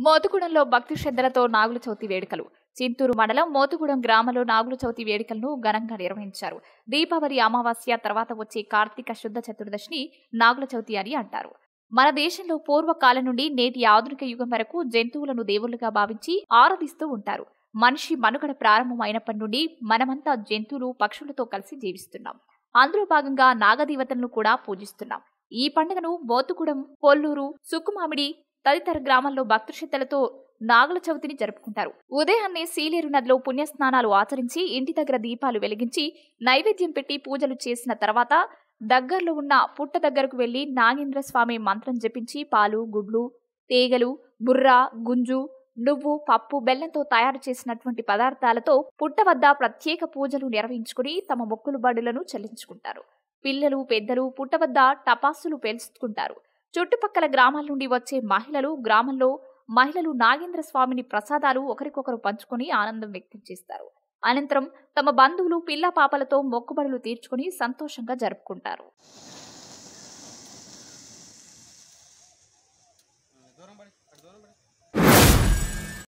మోతుగూడెంలో భక్తి శ్రద్ధలతో నాగుల చవితి వేడుకలు చింతూరు మండలం మోతుగూడెం గ్రామంలో నాగుల చవితి వేడుకలను ఘనంగా నిర్వహించారు దీపావళి అమావాస్య తర్వాత వచ్చే కార్తీక శుద్ధ చతుర్దశిని నాగుల చవితి అని అంటారు మన దేశంలో పూర్వకాలం నుండి నేటి ఆధునిక యుగం వరకు జంతువులను దేవుళ్ళుగా భావించి ఆరాధిస్తూ ఉంటారు మనిషి మనుగడ ప్రారంభమైనప్పటి నుండి మనమంతా జంతువులు పక్షులతో కలిసి జీవిస్తున్నాం అందులో భాగంగా నాగదేవతలను కూడా పూజిస్తున్నాం ఈ పండుగను మోతుగూడెం పొల్లూరు సుక్కుమామిడి తదితర గ్రామాల్లో భక్తుశ్రద్ధలతో నాగుల చవితిని జరుపుకుంటారు ఉదయాన్నే సీలేరు నదిలో పుణ్యస్నానాలు ఆచరించి ఇంటి దగ్గర దీపాలు వెలిగించి నైవేద్యం పెట్టి పూజలు చేసిన తర్వాత దగ్గరలో ఉన్న పుట్ట దగ్గరకు వెళ్లి నాగేంద్ర స్వామి మంత్రం జపించి పాలు గుడ్లు తీగలు బుర్ర గుంజు నువ్వు పప్పు బెల్లంతో తయారు చేసినటువంటి పదార్థాలతో పుట్ట వద్ద ప్రత్యేక పూజలు నిర్వహించుకుని తమ మొక్కులు బడులను చెల్లించుకుంటారు పిల్లలు పెద్దలు పుట్ట వద్ద టపాసులు పేల్చుకుంటారు చుట్టుపక్కల గ్రామాల నుండి వచ్చే మహిళలు గ్రామంలో మహిళలు నాగేంద్ర స్వామిని ప్రసాదాలు ఒకరికొకరు పంచుకొని ఆనందం వ్యక్తం చేస్తారు అనంతరం తమ బంధువులు పిల్ల పాపలతో మొక్కుబడులు తీర్చుకుని సంతోషంగా జరుపుకుంటారు